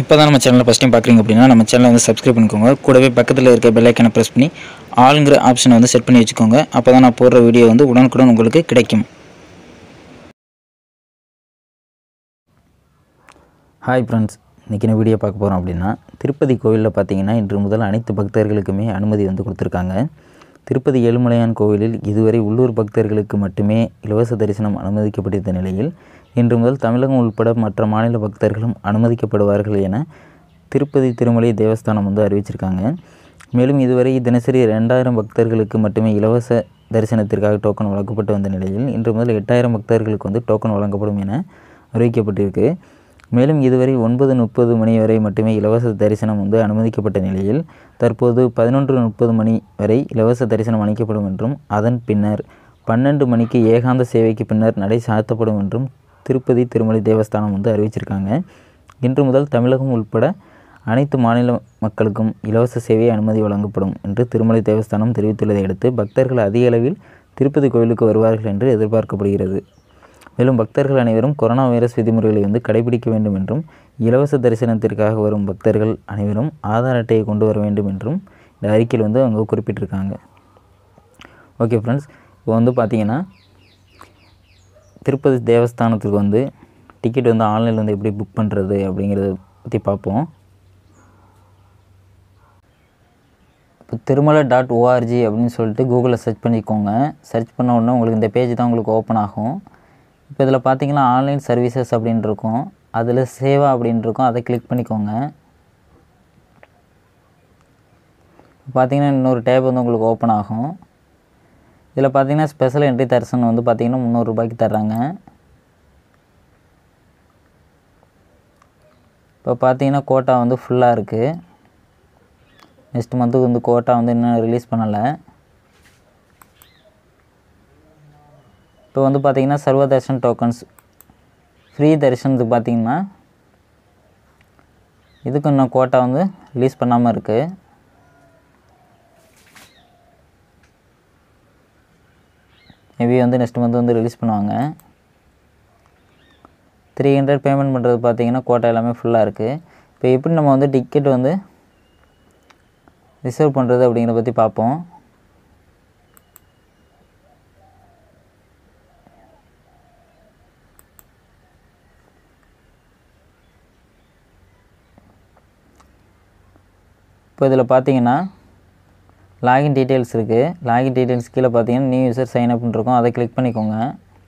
இப்போ தான் நம்ம சேனலை ஃபஸ்ட் டைம் பார்க்குறீங்க அப்படின்னா நம்ம சேனலை வந்து சப்ஸ்கிரைப் பண்ணிக்கோங்க கூடவே பக்கத்தில் இருக்க பெல் ஐக்கனை ப்ரெஸ் பண்ணி ஆளுங்கிற ஆப்ஷனை வந்து செட் பண்ணி வச்சுக்கோங்க அப்போ தான் நான் போடுற வீடியோ வந்து உடனுக்குடன் உங்களுக்கு கிடைக்கும் ஹாய் ஃப்ரெண்ட்ஸ் இன்றைக்கி என்ன வீடியோ பார்க்க போகிறோம் அப்படின்னா திருப்பதி கோவிலில் பார்த்தீங்கன்னா இன்று முதல் அனைத்து பக்தர்களுக்குமே அனுமதி வந்து கொடுத்துருக்காங்க திருப்பதி ஏழுமலையான் கோவிலில் இதுவரை உள்ளூர் பக்தர்களுக்கு மட்டுமே இலவச தரிசனம் அனுமதிக்கப்பட்டிருந்த நிலையில் இன்று முதல் தமிழகம் உள்பட மற்ற மாநில பக்தர்களும் அனுமதிக்கப்படுவார்கள் என திருப்பதி திருமலை தேவஸ்தானம் வந்து அறிவிச்சிருக்காங்க மேலும் இதுவரை தினசரி ரெண்டாயிரம் பக்தர்களுக்கு மட்டுமே இலவச தரிசனத்திற்காக டோக்கன் வழங்கப்பட்டு வந்த நிலையில் இன்று முதல் எட்டாயிரம் பக்தர்களுக்கு வந்து டோக்கன் வழங்கப்படும் என அறிவிக்கப்பட்டிருக்கு மேலும் இதுவரை ஒன்பது முப்பது மணி வரை மட்டுமே இலவச தரிசனம் வந்து அனுமதிக்கப்பட்ட நிலையில் தற்போது பதினொன்று முப்பது மணி வரை இலவச தரிசனம் அளிக்கப்படும் என்றும் அதன் பின்னர் பன்னெண்டு மணிக்கு ஏகாந்த சேவைக்கு பின்னர் நடை சாத்தப்படும் என்றும் திருப்பதி திருமலை தேவஸ்தானம் வந்து அறிவிச்சிருக்காங்க இன்று முதல் தமிழகம் உட்பட அனைத்து மாநில மக்களுக்கும் இலவச சேவை அனுமதி வழங்கப்படும் என்று திருமலை தேவஸ்தானம் தெரிவித்துள்ளதை அடுத்து பக்தர்கள் அதிக அளவில் திருப்பதி கோவிலுக்கு வருவார்கள் என்று எதிர்பார்க்கப்படுகிறது மேலும் பக்தர்கள் அனைவரும் கொரோனா வைரஸ் விதிமுறைகளை வந்து கடைபிடிக்க வேண்டும் என்றும் இலவச தரிசனத்திற்காக வரும் பக்தர்கள் அனைவரும் ஆதார் அட்டையை கொண்டு வர வேண்டும் என்றும் இந்த அறிக்கையில் வந்து அவங்க குறிப்பிட்டிருக்காங்க ஓகே ஃப்ரெண்ட்ஸ் இப்போ வந்து பார்த்தீங்கன்னா திருப்பதி தேவஸ்தானத்துக்கு வந்து டிக்கெட் வந்து ஆன்லைனில் வந்து எப்படி புக் பண்ணுறது அப்படிங்கிறத பற்றி பார்ப்போம் இப்போ திருமலை டாட் ஓஆர்ஜி அப்படின்னு சொல்லிட்டு கூகுளில் சர்ச் பண்ணிக்கோங்க சர்ச் பண்ண உடனே உங்களுக்கு இந்த பேஜ் தான் உங்களுக்கு ஓப்பன் ஆகும் இப்போ இதில் பார்த்தீங்கன்னா ஆன்லைன் சர்வீசஸ் அப்படின்னு இருக்கும் அதில் சேவா அப்படின்னு இருக்கும் அதை கிளிக் பண்ணிக்கோங்க பார்த்தீங்கன்னா இன்னொரு டேப் வந்து உங்களுக்கு ஓப்பன் ஆகும் இதில் பார்த்தீங்கன்னா ஸ்பெஷல் என்ட்ரி தரிசனம் வந்து பார்த்தீங்கன்னா முந்நூறுரூபாய்க்கு தர்றாங்க இப்போ பார்த்தீங்கன்னா கோட்டா வந்து ஃபுல்லாக இருக்குது நெக்ஸ்ட் மந்த்துக்கு வந்து கோட்டா வந்து இன்னும் ரிலீஸ் பண்ணலை இப்போ வந்து பார்த்தீங்கன்னா சர்வ தர்ஷன் டோக்கன்ஸ் ஃப்ரீ தரிசனத்துக்கு பார்த்தீங்கன்னா இதுக்கு இன்னும் கோட்டா வந்து ரிலீஸ் பண்ணாமல் இருக்குது மேபி வந்து நெக்ஸ்ட் மந்த் வந்து ரிலீஸ் பண்ணுவாங்க த்ரீ ஹண்ட்ரட் பேமெண்ட் பண்ணுறது பார்த்தீங்கன்னா கோட்டா எல்லாமே ஃபுல்லாக இருக்குது இப்போ எப்படி நம்ம வந்து டிக்கெட் வந்து ரிசர்வ் பண்ணுறது அப்படிங்கிறத பற்றி பார்ப்போம் இப்போ இதில் பார்த்தீங்கன்னா லாகின் டீட்டெயில்ஸ் இருக்குது லாகின் டீட்டெயில்ஸ் கீழே பார்த்தீங்கன்னா நியூ யூசர் சைன் அப்னு இருக்கும் அதை கிளிக் பண்ணிக்கோங்க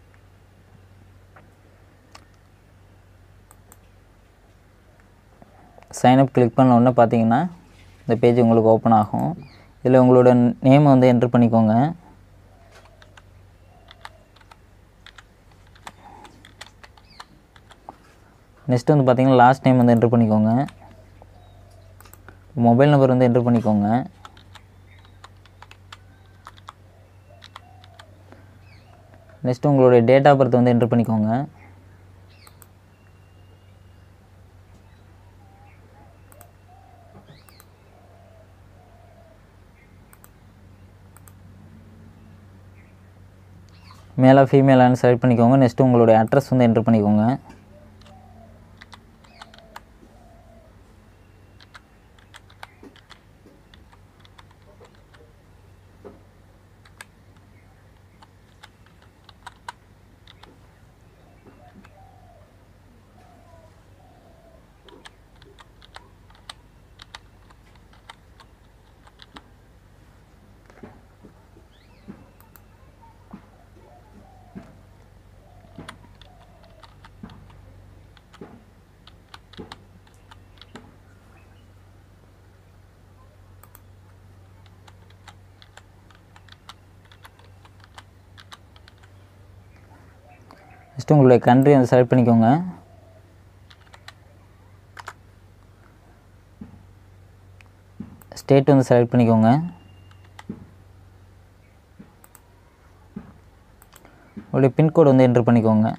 சைன் அப் கிளிக் பண்ண உடனே பார்த்தீங்கன்னா இந்த பேஜ் உங்களுக்கு ஓப்பன் ஆகும் இதில் உங்களோட நேமை வந்து என்ட்ரு பண்ணிக்கோங்க நெக்ஸ்ட் வந்து பார்த்தீங்கன்னா லாஸ்ட் டைம் வந்து என்ட்ரு பண்ணிக்கோங்க மொபைல் நம்பர் வந்து என்ட்ரு பண்ணிக்கோங்க நெக்ஸ்ட் உங்களுடைய டேட் ஆஃப் பர்த் வந்து என்ட்ரு பண்ணிக்கோங்க மேலே ஃபீமேலான்னு செலக்ட் பண்ணிக்கோங்க நெக்ஸ்ட்டு உங்களுடைய அட்ரஸ் வந்து என்ட்ரு பண்ணிக்கோங்க நெக்ஸ்ட் உங்களுடைய கண்ட்ரி வந்து செலக்ட் பண்ணிக்கோங்க ஸ்டேட் வந்து செலக்ட் பண்ணிக்கோங்க உங்களுடைய பின்கோடு வந்து என்ட்ரு பண்ணிக்கோங்க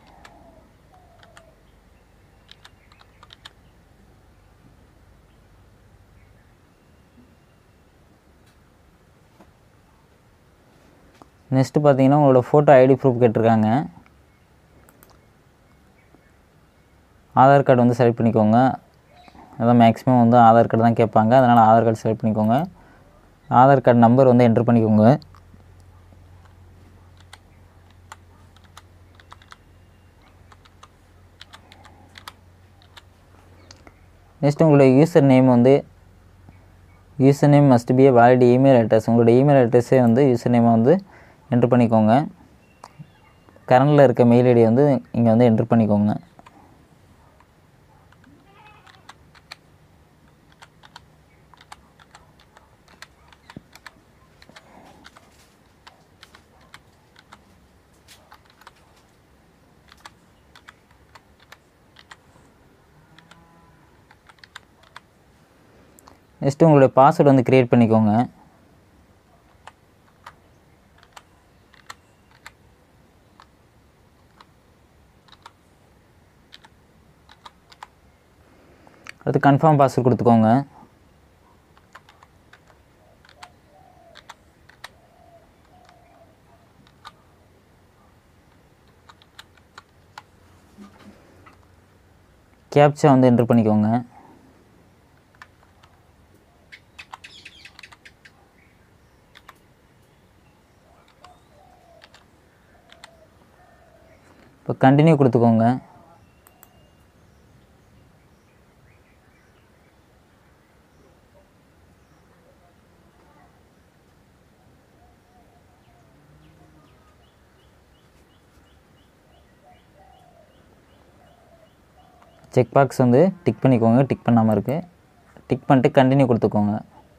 நெக்ஸ்ட்டு பார்த்தீங்கன்னா உங்களோட ஃபோட்டோ ஐடி ப்ரூஃப் கேட்டிருக்காங்க ஆதார் கார்டு வந்து செலக்ட் பண்ணிக்கோங்க அதான் மேக்ஸிமம் வந்து ஆதார் கார்டு தான் கேட்பாங்க அதனால் ஆதார் கார்டு செலக்ட் பண்ணிக்கோங்க ஆதார் கார்டு நம்பர் வந்து என்ட்ரு பண்ணிக்கோங்க நெக்ஸ்ட் உங்களுடைய யூசர் நேம் வந்து user name must be a valid email address உங்களோட இமெயில் அட்ரஸே வந்து யூசர் நேமை வந்து என்ட்ரு பண்ணிக்கோங்க கரண்டில் இருக்க மெயில் ஐடி வந்து இங்கே வந்து என்ட்ரு பண்ணிக்கோங்க நெக்ஸ்ட்டு உங்களுடைய பாஸ்வேர்டு வந்து க்ரியேட் பண்ணிக்கோங்க அடுத்து கன்ஃபார்ம் பாஸ்வேர்டு கொடுத்துக்கோங்க கேப்சா வந்து என்ட்ரு பண்ணிக்கோங்க இப்போ கண்டினியூ கொடுத்துக்கோங்க செக் பாக்ஸ் வந்து டிக் பண்ணிக்கோங்க டிக் பண்ணாமல் இருக்குது டிக் பண்ணிட்டு கண்டினியூ கொடுத்துக்கோங்க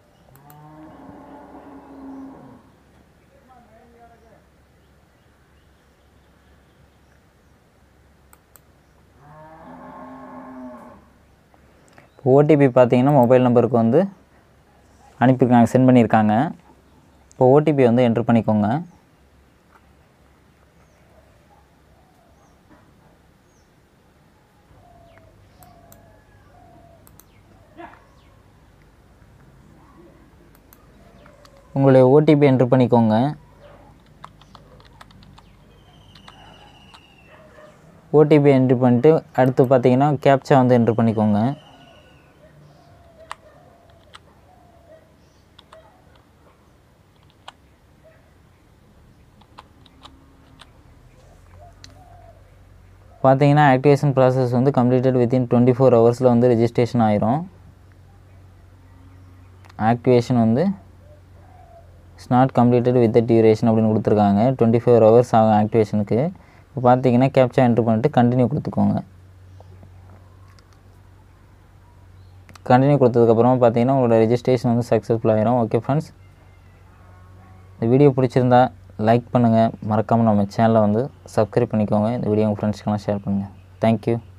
ஓடிபி பார்த்தீங்கன்னா மொபைல் நம்பருக்கு வந்து அனுப்பியிருக்காங்க சென்ட் பண்ணியிருக்காங்க இப்போ ஓடிபி வந்து என்ட்ரு பண்ணிக்கோங்க உங்களுடைய ஓடிபி என்ட்ரு பண்ணிக்கோங்க ஓடிபி என்ட்ரு பண்ணிட்டு அடுத்து பார்த்தீங்கன்னா கேப்சா வந்து என்ட்ரு பண்ணிக்கோங்க பார்த்தீங்கன்னா ஆக்டிவேஷன் ப்ராசஸ் வந்து கம்ப்ளீட்டட் வித்தின் டுவெண்ட்டி ஃபோர் ஹவர்ஸில் வந்து ரெஜிஸ்ட்ரேஷன் ஆயிரும் ஆக்டிவேஷன் வந்து it's not completed with duration அப்படின்னு கொடுத்துருக்காங்க டுவெண்ட்டி ஃபோர் ஹவர்ஸ் ஆகும் ஆக்டிவேஷனுக்கு இப்போ பார்த்தீங்கன்னா கேப்சா என்ட்ரு பண்ணிட்டு கண்டினியூ கொடுத்துக்கோங்க கண்டினியூ கொடுத்ததுக்கப்புறமா பார்த்தீங்கன்னா உங்களோட ரெஜிஸ்ட்ரேஷன் வந்து சக்ஸஸ்ஃபுல் ஆயிரும் ஓகே ஃப்ரெண்ட்ஸ் இந்த வீடியோ பிடிச்சிருந்தா லைக் பண்ணுங்கள் மறக்காமல் நம்ம சேனலை வந்து சப்ஸ்கிரைப் பண்ணிக்கோங்க இந்த வீடியோ உங்கள் ஃப்ரெண்ட்ஸ்க்கெல்லாம் ஷேர் பண்ணுங்கள் தேங்க்யூ